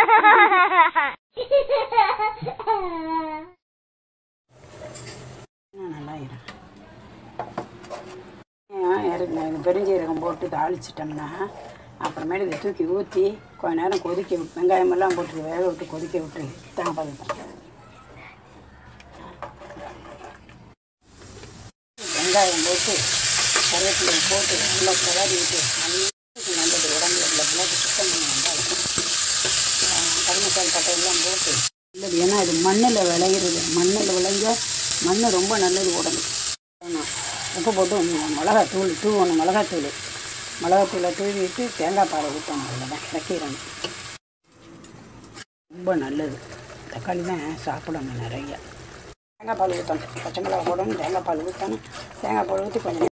நல்லா இருக்கும் இறக்குங்க இது பெருஞ்சீரகம் போட்டு தாளிச்சிட்டோம்னா அப்புறமேல இதை தூக்கி ஊற்றி கொஞ்ச நேரம் கொதிக்க விட்டு வெங்காயமெல்லாம் போட்டு வேக விட்டு கொதிக்க விட்டு தேங்காய் பால் ஊத்தணும். வெங்காயம் போட்டு கருவேப்பிலை போட்டு நல்லா கிளறி விட்டு நல்லது நல்லது உடம்புல உள்ள பிளட் சுத்தம் பண்ணி நல்லா இருக்கும் கருமசால் பட்டை எல்லாம் போட்டு நல்லது ஏன்னா இது மண்ணில் விளையிறது மண்ணில் விளைஞ்ச மண் ரொம்ப நல்லது உடம்பு ஆமாம் உப்பு போட்டு மிளகாத்தூள் தூவணும் மிளகாத்தூள் மிளகாத்தூளை தூவிட்டு தேங்காய் பாலை ஊற்றணும் அவ்வளோதான் இறக்கிடணும் ரொம்ப நல்லது தக்காளி தான் சாப்பிடணும் நிறைய தேங்காய் பால் ஊற்றணும் பச்சை மிளகா போடணும் தேங்காய் பால் ஊற்றணும் தேங்காய் பால் ஊற்றி கொஞ்சம்